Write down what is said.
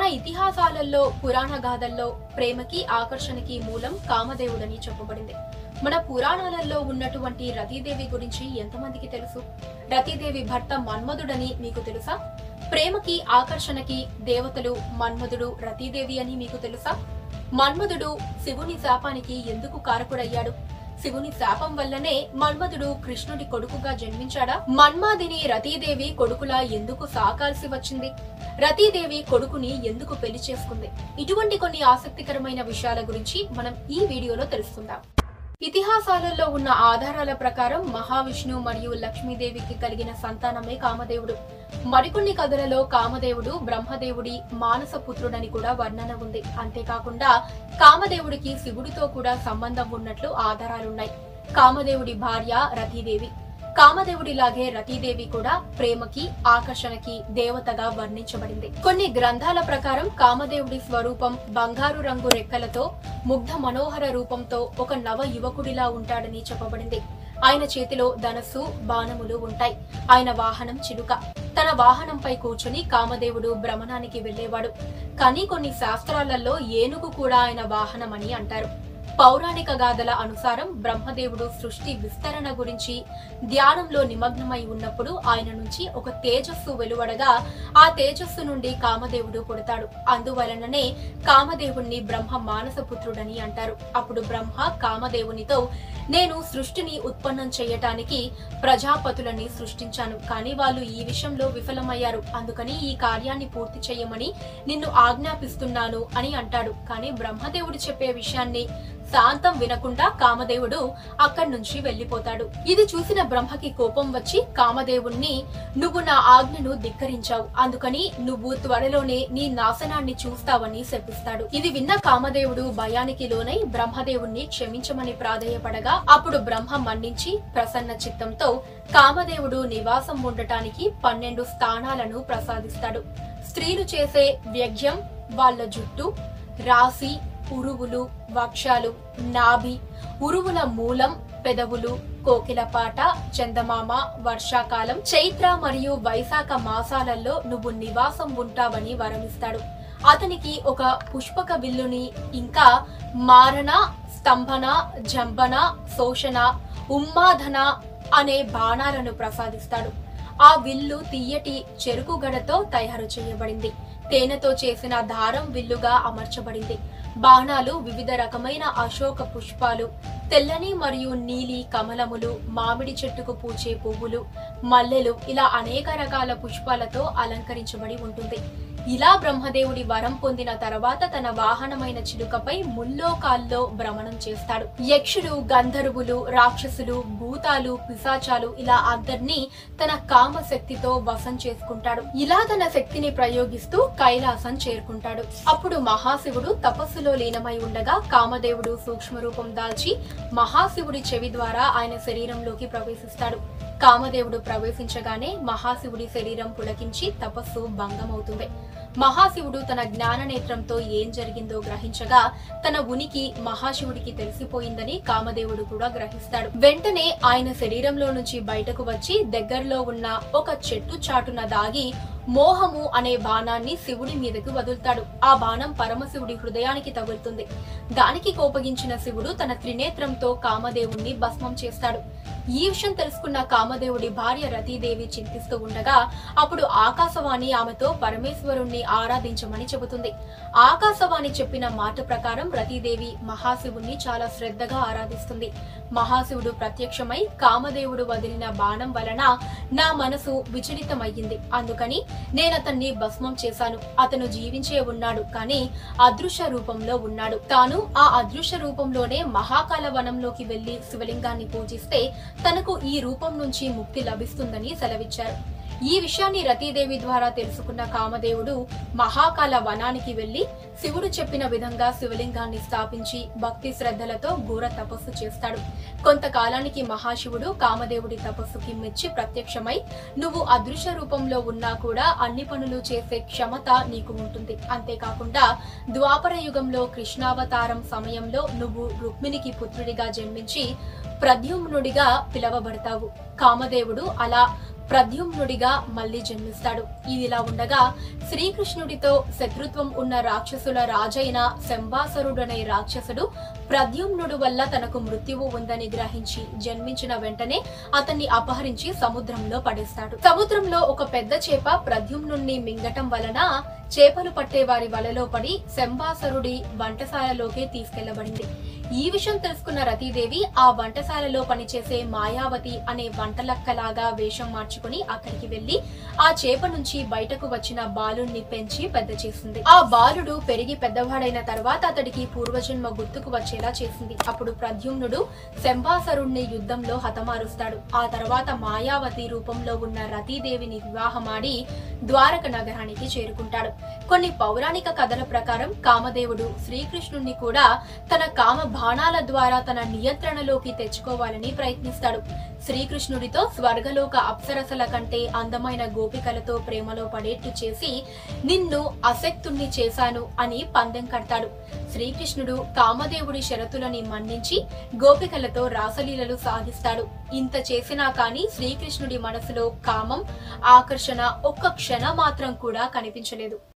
ఇతిహాసాలలో పురాణ గాథల్లో ప్రేమకి ఆకర్షణకి మూలం కామదేవుడని చెప్పబడింది మన పురాణాలలో ఉన్నటువంటి రతీదేవి గురించి ఎంతమందికి తెలుసు రతీదేవి భర్త మన్మధుడని మీకు తెలుసా ప్రేమకి ఆకర్షణకి దేవతలు మన్మధుడు రతీదేవి అని మీకు తెలుసా మన్మధుడు శివుని శాపానికి ఎందుకు కారకుడయ్యాడు శివుని శాపం వల్లనే మన్మధుడు కృష్ణుడి కొడుకుగా జన్మించాడా మన్మాదిని రతీదేవి కొడుకులా ఎందుకు సాకాల్సి వచ్చింది రతీదేవి కొడుకుని ఎందుకు పెళ్లి చేసుకుంది ఇటువంటి కొన్ని ఆసక్తికరమైన విషయాల గురించి మనం ఈ వీడియోలో తెలుసుకుందాం ఇతిహాసాలలో ఉన్న ఆధారాల ప్రకారం మహావిష్ణు మరియు లక్ష్మీదేవికి కలిగిన సంతానమే కామదేవుడు మరికొన్ని కథలలో కామదేవుడు బ్రహ్మదేవుడి మానస పుత్రుడని కూడా వర్ణన ఉంది అంతేకాకుండా కామదేవుడికి శివుడితో కూడా సంబంధం ఉన్నట్లు ఆధారాలున్నాయి కామదేవుడి భార్య రతీదేవి కామదేవుడిలాగే రతీదేవి కూడా ప్రేమకి ఆకర్షణకి దేవతగా వర్ణించబడింది కొన్ని గ్రంథాల ప్రకారం కామదేవుడి స్వరూపం బంగారు రంగు రెక్కలతో ముగ్ధ మనోహర రూపంతో ఒక నవ యువకుడిలా ఉంటాడని చెప్పబడింది ఆయన చేతిలో ధనస్సు బాణములు ఉంటాయి ఆయన వాహనం చిలుక తన వాహనంపై కూర్చుని కామదేవుడు భ్రమణానికి వెళ్లేవాడు కానీ కొన్ని శాస్త్రాలలో ఏనుగు కూడా ఆయన వాహనమని అంటారు పౌరాణిక గాథల అనుసారం బ్రహ్మదేవుడు సృష్టి విస్తరణ గురించి ధ్యానంలో నిమగ్నమై ఉన్నప్పుడు ఆయన నుంచి ఒక తేజస్సు వెలువడగా ఆ తేజస్సు నుండి కామదేవుడు పుడతాడు అందువలననే కామదేవుణ్ణి బ్రహ్మ మానసపుత్రుడని అంటారు అప్పుడు బ్రహ్మ కామదేవునితో నేను సృష్టిని ఉత్పన్నం చేయటానికి ప్రజాపతులని సృష్టించాను కానీ వాళ్ళు ఈ విషయంలో విఫలమయ్యారు అందుకని ఈ కార్యాన్ని పూర్తి చేయమని నిన్ను ఆజ్ఞాపిస్తున్నాను అని అంటాడు కానీ బ్రహ్మదేవుడు చెప్పే విషయాన్ని శాంతం వినకుండా కామదేవుడు అక్కడి నుంచి వెళ్లిపోతాడు ఇది చూసిన బ్రహ్మకి కోపం వచ్చి కామదేవుణ్ణి నువ్వు నా ఆజ్ఞను ధిక్కరించావు అందుకని నువ్వు త్వరలోనే నీ నాశనాన్ని చూస్తావని శపిస్తాడు ఇది విన్న కామదేవుడు భయానికి లోనై బ్రహ్మదేవుణ్ణి క్షమించమని ప్రాధేయపడగా అప్పుడు బ్రహ్మ మన్నించి ప్రసన్న చిత్తంతో కామదేవుడు నివాసం ఉండటానికి పన్నెండు స్థానాలను ప్రసాదిస్తాడు స్త్రీలు చేసే వ్యగ్యం వాళ్ళ జుట్టు రాశి ఉరువులు వక్షాలు నాభి ఉరువుల మూలం పెదవులు కోకిలపాట చందమామ వర్షాకాలం చైత్ర మరియు వైశాఖ మాసాలలో నువ్వు నివాసం ఉంటావని వరమిస్తాడు అతనికి ఒక పుష్పక విల్లుని ఇంకా మారణ స్తంభన జంబన శోషణ ఉమ్మాధన అనే బాణాలను ప్రసాదిస్తాడు ఆ విల్లు తీయటి చెరుకు గడతో తయారు చేయబడింది తేనెతో చేసిన దారం విల్లుగా అమర్చబడింది బాణాలు వివిధ రకమైన అశోక పుష్పాలు తెల్లని మరియు నీలి కమలములు మామిడి చెట్టుకు పూచే పువ్వులు మల్లెలు ఇలా అనేక రకాల పుష్పాలతో అలంకరించబడి ఉంటుంది ఇలా బ్రహ్మదేవుడి వరం పొందిన తర్వాత తన వాహనమైన చిలుకపై ముల్లోకాల్లో భ్రమణం చేస్తాడు యక్షులు గంధర్వులు రాక్షసులు భూతాలు పిశాచాలు ఇలా అందరినీ తన కామ శక్తితో వశం చేసుకుంటాడు ఇలా తన శక్తిని ప్రయోగిస్తూ కైలాసం చేరుకుంటాడు అప్పుడు మహాశివుడు తపస్సులో లీనమై ఉండగా కామదేవుడు సూక్ష్మ రూపం దాల్చి మహాశివుడి చెవి ద్వారా ఆయన శరీరంలోకి ప్రవేశిస్తాడు కామదేవుడు ప్రవేశించగానే మహాశివుడి శరీరం పులకించి తపస్సు భంగమవుతుంది మహాశివుడు తన జ్ఞాన నేత్రంతో ఏం జరిగిందో గ్రహించగా తన ఉనికి మహాశివుడికి తెలిసిపోయిందని కామదేవుడు కూడా గ్రహిస్తాడు వెంటనే ఆయన శరీరంలో నుంచి బయటకు వచ్చి దగ్గరలో ఉన్న ఒక చెట్టు చాటున దాగి మోహము అనే బాణాన్ని శివుడి మీదకు వదులుతాడు ఆ బాణం పరమశివుడి హృదయానికి తగులుతుంది దానికి కోపగించిన శివుడు తన త్రినేత్రంతో కామదేవుణ్ణి భస్మం చేస్తాడు ఈ విషయం తెలుసుకున్న కామదేవుడి భార్య రతీదేవి చింతిస్తూ ఉండగా అప్పుడు ఆకాశవాణి ఆమెతో పరమేశ్వరుణ్ణి ఆరాధించమని చెబుతుంది ఆకాశవాణి చెప్పిన మాట ప్రకారం రతీదేవి మహాశివుణ్ణి చాలా శ్రద్ధగా ఆరాధిస్తుంది మహాశివుడు ప్రత్యక్షమై కామదేవుడు వదిలిన బాణం వలన నా మనసు విచలితమయ్యింది అందుకని నేనతన్ని భస్మం చేశాను అతను జీవించే ఉన్నాడు కానీ అదృశ్య రూపంలో ఉన్నాడు తాను ఆ అదృశ్య రూపంలోనే మహాకాల వనంలోకి వెళ్లి శివలింగాన్ని పూజిస్తే తనకు ఈ రూపం నుంచి ముక్తి లభిస్తుందని సెలవిచ్చారు ఈ విషయాన్ని రతీదేవి ద్వారా తెలుసుకున్న కామదేవుడు మహాకాల వనానికి వెళ్లి శివుడు చెప్పిన విధంగా శివలింగాన్ని స్థాపించి భక్తి శ్రద్ధలతో ఘోర తపస్సు చేస్తాడు కొంతకాలానికి మహాశివుడు కామదేవుడి తపస్సుకి మెచ్చి ప్రత్యక్షమై నువ్వు అదృశ్య రూపంలో ఉన్నా కూడా అన్ని పనులు చేసే క్షమత నీకు ఉంటుంది అంతేకాకుండా ద్వాపర యుగంలో కృష్ణావతారం సమయంలో నువ్వు రుక్మిణికి పుత్రుడిగా జన్మించి ప్రద్యుమ్నుడిగా పిలవబడతావు కామదేవుడు అలా ప్రద్యుమ్నుడిగా మళ్ళీ జన్మిస్తాడు ఇదిలా ఉండగా శ్రీకృష్ణుడితో శత్రుత్వం ఉన్న రాక్షసుల రాజైన శంబాసరుడనే రాక్షసుడు ప్రద్యుమ్నుడు వల్ల తనకు మృత్యువు ఉందని గ్రహించి జన్మించిన వెంటనే అతన్ని అపహరించి సముద్రంలో పడేస్తాడు సముద్రంలో ఒక పెద్ద చేప ప్రద్యుమ్నుణ్ణి మింగటం వలన చేపలు పట్టే వారి వలలో పడి శంబాసరుడి వంటశాలలోకి తీసుకెళ్లబడింది ఈ విషయం తెలుసుకున్న రతీదేవి ఆ వంటశాలలో పనిచేసే మాయావతి అనే వంటలక్కలాగా వేషం మార్చుకుని అక్కడికి వెళ్లి ఆ చేప నుంచి బయటకు వచ్చిన బాలుణ్ణి పెంచి పెద్ద చేసింది ఆ బాలుడు పెరిగి పెద్దవాడైన తర్వాత అతడికి పూర్వజన్మ గుర్తుకు వచ్చేలా చేసింది అప్పుడు ప్రద్యుమ్నుడు శంబాసరుణ్ణి యుద్ధంలో హతమారుస్తాడు ఆ తర్వాత మాయావతి రూపంలో ఉన్న రతీదేవిని వివాహమాడి ద్వారక నగరానికి చేరుకుంటాడు కొన్ని పౌరాణిక కథల ప్రకారం కామదేవుడు శ్రీకృష్ణుణ్ణి కూడా తన కామ బాణాల ద్వారా తన నియంత్రణలోకి తెచ్చుకోవాలని ప్రయత్నిస్తాడు శ్రీకృష్ణుడితో స్వర్గలోక అప్సరసల కంటే అందమైన గోపికలతో ప్రేమలో పడేట్టు చేసి నిన్ను అసక్తుణ్ణి చేశాను అని పందెం కడతాడు శ్రీకృష్ణుడు కామదేవుడి షరతులని మన్నించి గోపికలతో రాసలీలలు సాగిస్తాడు ఇంత చేసినా కానీ శ్రీకృష్ణుడి మనసులో కామం ఆకర్షణ ఒక్క క్షణ మాత్రం కూడా కనిపించలేదు